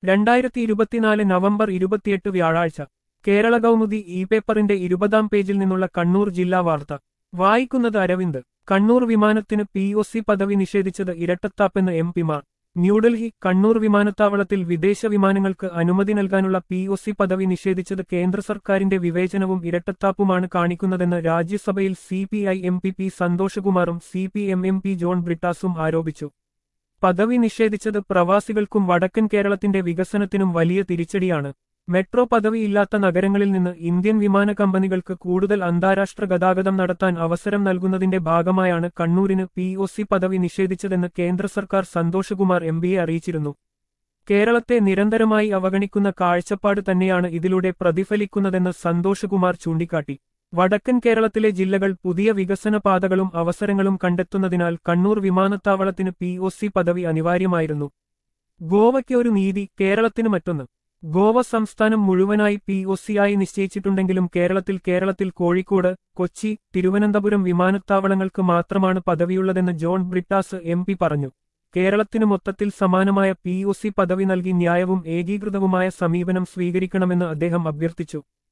രണ്ടായിരത്തി ഇരുപത്തിനാല് നവംബർ ഇരുപത്തിയെട്ട് വ്യാഴാഴ്ച കേരള കൗമുദി ഇ പേപ്പറിന്റെ ഇരുപതാം പേജിൽ നിന്നുള്ള കണ്ണൂർ ജില്ലാ വാർത്ത വായിക്കുന്നത് അരവിന്ദ് കണ്ണൂർ വിമാനത്തിന് പി ഒ സി പദവി നിഷേധിച്ചത് ഇരട്ടത്താപ്പെന്ന് എം പിമാർ ന്യൂഡൽഹി കണ്ണൂർ വിമാനത്താവളത്തിൽ വിദേശ വിമാനങ്ങൾക്ക് അനുമതി നൽകാനുള്ള പി ഒ സി പദവി നിഷേധിച്ചത് കേന്ദ്ര സർക്കാരിന്റെ വിവേചനവും ഇരട്ടത്താപ്പുമാണ് കാണിക്കുന്നതെന്ന് രാജ്യസഭയിൽ C P I M P P സന്തോഷകുമാറും C P M M P John ബ്രിട്ടാസും ആരോപിച്ചു പദവി നിഷേധിച്ചത് പ്രവാസികൾക്കും വടക്കൻ കേരളത്തിന്റെ വികസനത്തിനും വലിയ തിരിച്ചടിയാണ് മെട്രോ പദവിയില്ലാത്ത നഗരങ്ങളിൽ നിന്ന് ഇന്ത്യൻ വിമാന കമ്പനികൾക്ക് കൂടുതൽ അന്താരാഷ്ട്ര ഗതാഗതം നടത്താൻ അവസരം നൽകുന്നതിന്റെ ഭാഗമായാണ് കണ്ണൂരിന് പി ഒ സി പദവി നിഷേധിച്ചതെന്ന് കേന്ദ്ര സർക്കാർ സന്തോഷകുമാർ എം പിയെ അറിയിച്ചിരുന്നു കേരളത്തെ നിരന്തരമായി അവഗണിക്കുന്ന കാഴ്ചപ്പാട് തന്നെയാണ് ഇതിലൂടെ പ്രതിഫലിക്കുന്നതെന്ന് സന്തോഷകുമാർ ചൂണ്ടിക്കാട്ടി വടക്കൻ കേരളത്തിലെ ജില്ലകൾ പുതിയ വികസന പാതകളും അവസരങ്ങളും കണ്ടെത്തുന്നതിനാൽ കണ്ണൂർ വിമാനത്താവളത്തിന് പി ഒ സി പദവി അനിവാര്യമായിരുന്നു ഗോവയ്ക്ക് ഒരു നീതി കേരളത്തിന് മറ്റൊന്ന് ഗോവ സംസ്ഥാനം മുഴുവനായി പി ഒ സി ആയി നിശ്ചയിച്ചിട്ടുണ്ടെങ്കിലും കേരളത്തിൽ കേരളത്തിൽ കോഴിക്കോട് കൊച്ചി തിരുവനന്തപുരം വിമാനത്താവളങ്ങൾക്ക് മാത്രമാണ് പദവിയുള്ളതെന്ന് ജോൺ ബ്രിട്ടാസ് എം പി പറഞ്ഞു കേരളത്തിന് മൊത്തത്തിൽ സമാനമായ പി ഒ സി പദവി നൽകി ന്യായവും ഏകീകൃതവുമായ സമീപനം സ്വീകരിക്കണമെന്ന് അദ്ദേഹം അഭ്യർത്ഥിച്ചു